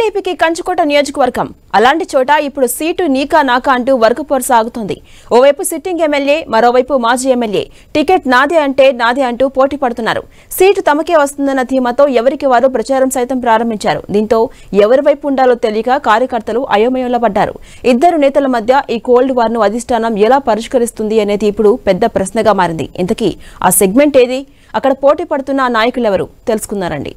టీడీపీకి కంచుకోట నియోజకవర్గం అలాంటి చోట ఇప్పుడు సీటు నీకా నాకా అంటూ వర్గపోరు సాగుతోంది ఓవైపు సిట్టింగ్ ఎమ్మెల్యే మరోవైపు మాజీ ఎమ్మెల్యే టికెట్ నాదే అంటే నాదే అంటూ పోటీ పడుతున్నారు సీటు తమకే వస్తుందన్న ధీమాతో ఎవరికి వారు ప్రచారం సైతం ప్రారంభించారు దీంతో ఎవరి వైపు ఉండాలో తెలియక కార్యకర్తలు అయోమయంలో పడ్డారు ఇద్దరు నేతల మధ్య ఈ కోల్డ్ వార్ ను అధిష్టానం ఎలా పరిష్కరిస్తుంది అనేది ఇప్పుడు పెద్ద ప్రశ్నగా మారింది ఇంతకీ ఆ సెగ్మెంట్ ఏది అక్కడ పోటీ పడుతున్న ఆ నాయకులెవరు తెలుసుకున్నారండి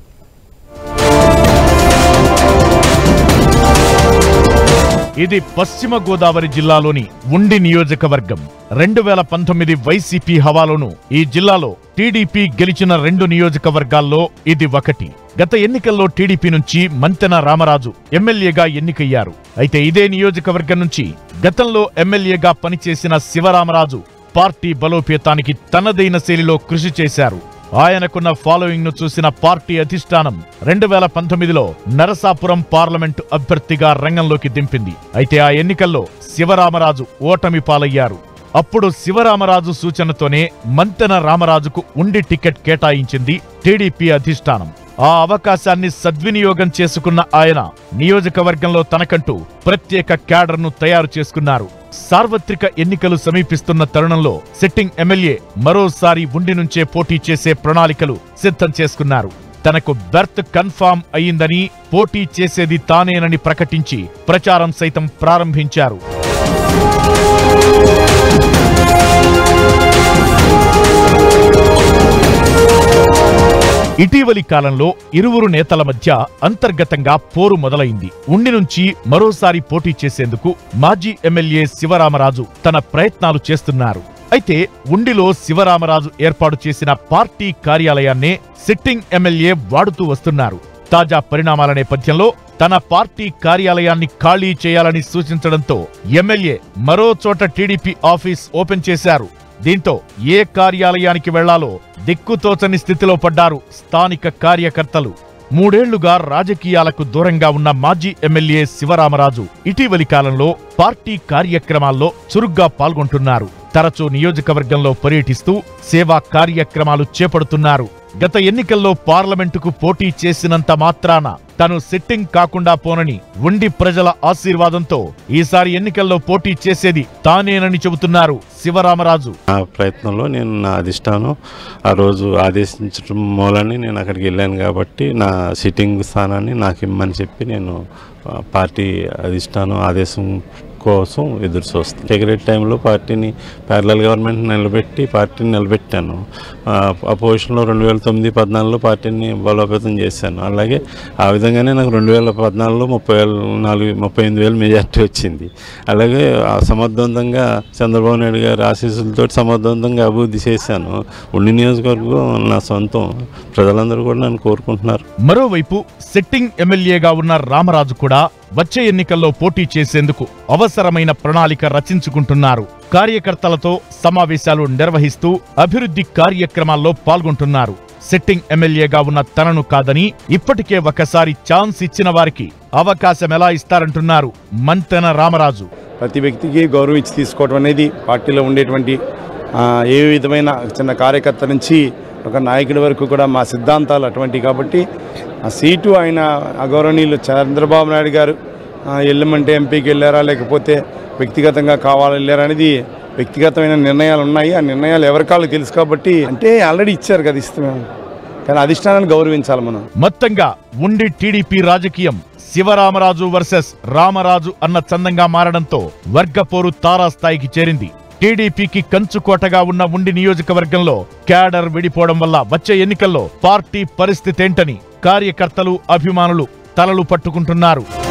ఇది పశ్చిమ గోదావరి జిల్లాలోని ఉండి నియోజకవర్గం రెండు వేల పంతొమ్మిది వైసీపీ హవాలోను ఈ జిల్లాలో టీడీపీ గెలిచిన రెండు నియోజకవర్గాల్లో ఇది ఒకటి గత ఎన్నికల్లో టీడీపీ నుంచి మంతెన రామరాజు ఎమ్మెల్యేగా ఎన్నికయ్యారు అయితే ఇదే నియోజకవర్గం నుంచి గతంలో ఎమ్మెల్యేగా పనిచేసిన శివరామరాజు పార్టీ బలోపేతానికి తనదైన శైలిలో కృషి చేశారు ఆయనకున్న ఫాలోయింగ్ ను చూసిన పార్టీ అధిష్టానం రెండు వేల పంతొమ్మిదిలో నరసాపురం పార్లమెంటు అభ్యర్థిగా రంగంలోకి దింపింది అయితే ఆ ఎన్నికల్లో శివరామరాజు ఓటమి పాలయ్యారు అప్పుడు శివరామరాజు సూచనతోనే మంతెన రామరాజుకు ఉండి టికెట్ కేటాయించింది టీడీపీ అధిష్టానం ఆ అవకాశాన్ని సద్వినియోగం చేసుకున్న ఆయన నియోజకవర్గంలో తనకంటూ ప్రత్యేక క్యాడర్ను తయారు చేసుకున్నారు సార్వత్రిక ఎన్నికలు సమీపిస్తున్న తరుణంలో సిట్టింగ్ ఎమ్మెల్యే మరోసారి ఉండి నుంచే పోటీ చేసే ప్రణాళికలు సిద్ధం చేసుకున్నారు తనకు బెర్త్ కన్ఫామ్ అయిందని పోటీ చేసేది తానేనని ప్రకటించి ప్రచారం సైతం ప్రారంభించారు ఇటీవలి కాలంలో ఇరువురు నేతల మధ్య అంతర్గతంగా పోరు మొదలైంది ఉండి నుంచి మరోసారి పోటీ చేసేందుకు మాజీ ఎమ్మెల్యే శివరామరాజు తన ప్రయత్నాలు చేస్తున్నారు అయితే ఉండిలో శివరామరాజు ఏర్పాటు చేసిన పార్టీ కార్యాలయాన్నే సిట్టింగ్ ఎమ్మెల్యే వాడుతూ వస్తున్నారు తాజా పరిణామాల నేపథ్యంలో తన పార్టీ కార్యాలయాన్ని ఖాళీ చేయాలని సూచించడంతో ఎమ్మెల్యే మరో చోట టీడీపీ ఆఫీస్ ఓపెన్ చేశారు దీంతో ఏ కార్యాలయానికి వెళ్లాలో దిక్కుతోచని స్థితిలో పడ్డారు స్థానిక కార్యకర్తలు మూడేళ్లుగా రాజకీయాలకు దూరంగా ఉన్న మాజీ ఎమ్మెల్యే శివరామరాజు ఇటీవలి కాలంలో పార్టీ కార్యక్రమాల్లో చురుగ్గా పాల్గొంటున్నారు తరచూ నియోజకవర్గంలో పర్యటిస్తూ సేవా కార్యక్రమాలు చేపడుతున్నారు గత ఎన్నికల్లో పార్లమెంటుకు పోటీ చేసినంత మాత్రాన తను సిట్టింగ్ కాకుండా పోనని ఉండి ప్రజల ఆశీర్వాదంతో ఈసారి ఎన్నికల్లో పోటీ చేసేది తానేనని చెబుతున్నారు శివరామరాజు నా ప్రయత్నంలో నేను నా అధిష్టానం ఆ రోజు ఆదేశించడం మూలని నేను అక్కడికి వెళ్ళాను కాబట్టి నా సిట్టింగ్ స్థానాన్ని నాకు ఇమ్మని చెప్పి నేను ఆ, పార్టీ అధిష్టానం ఆదేశం కోసం ఎదురు చూస్తాను సెక్రటరీ టైంలో పార్టీని ప్యారలల్ గవర్నమెంట్ నిలబెట్టి పార్టీని నిలబెట్టాను ఆ, ఆ పొజిషన్లో రెండు వేల తొమ్మిది పద్నాలుగులో పార్టీని బలోపేతం చేశాను అలాగే ఆ విధంగానే నాకు రెండు వేల పద్నాలుగులో ముప్పై వేల నాలుగు ముప్పై ఎనిమిది వేలు మెజార్టీ వచ్చింది అలాగే ఆ సమర్థవంతంగా చంద్రబాబు నాయుడు గారి ఆశీస్సులతో సమర్థవంతంగా అభివృద్ధి చేశాను ఉండి నియోజకవర్గం నా సొంతం ప్రజలందరూ కూడా నన్ను కోరుకుంటున్నారు మరోవైపు సిట్టింగ్ ఎమ్మెల్యేగా ఉన్న రామరాజు కూడా వచ్చే ఎన్నికల్లో పోటీ చేసేందుకు అవసరమైన ప్రణాళిక రచించుకుంటున్నారు కార్యకర్తలతో సమావేశాలు నిర్వహిస్తూ అభివృద్ధి కార్యక్రమాల్లో పాల్గొంటున్నారు సిట్టింగ్ ఎమ్మెల్యేగా ఉన్న తనను కాదని ఇప్పటికే ఒకసారి ఛాన్స్ ఇచ్చిన వారికి అవకాశం ఎలా ఇస్తారంటున్నారు మంతెన రామరాజు ప్రతి వ్యక్తికి గౌరవం ఇచ్చి తీసుకోవడం అనేది పార్టీలో ఉండేటువంటి ఆ, ఏ విధమైన చిన్న కార్యకర్త నుంచి ఒక నాయకుడి వరకు కూడా మా సిద్ధాంతాలు అటువంటివి కాబట్టి ఆ సీటు ఆయన అగౌరవనీయులు చంద్రబాబు నాయుడు గారు ఆ, వెళ్ళమంటే ఎంపీకి వెళ్ళారా లేకపోతే వ్యక్తిగతంగా కావాలా వెళ్ళారా అనేది వ్యక్తిగతమైన నిర్ణయాలు ఉన్నాయి ఆ నిర్ణయాలు ఎవరికాళ్ళు తెలుసు కాబట్టి అంటే ఆల్రెడీ ఇచ్చారు కదా ఇస్తున్నాం కానీ అధిష్టానాన్ని గౌరవించాలి మనం మొత్తంగా ఉండి టీడీపీ రాజకీయం శివరామరాజు వర్సెస్ రామరాజు అన్న చందంగా మారడంతో వర్గపోరు తారాస్థాయికి చేరింది టీడీపీకి కంచుకోటగా ఉన్న ఉండి నియోజకవర్గంలో క్యాడర్ విడిపోవడం వల్ల వచ్చే ఎన్నికల్లో పార్టీ పరిస్థితేంటని కార్యకర్తలు అభిమానులు తలలు పట్టుకుంటున్నారు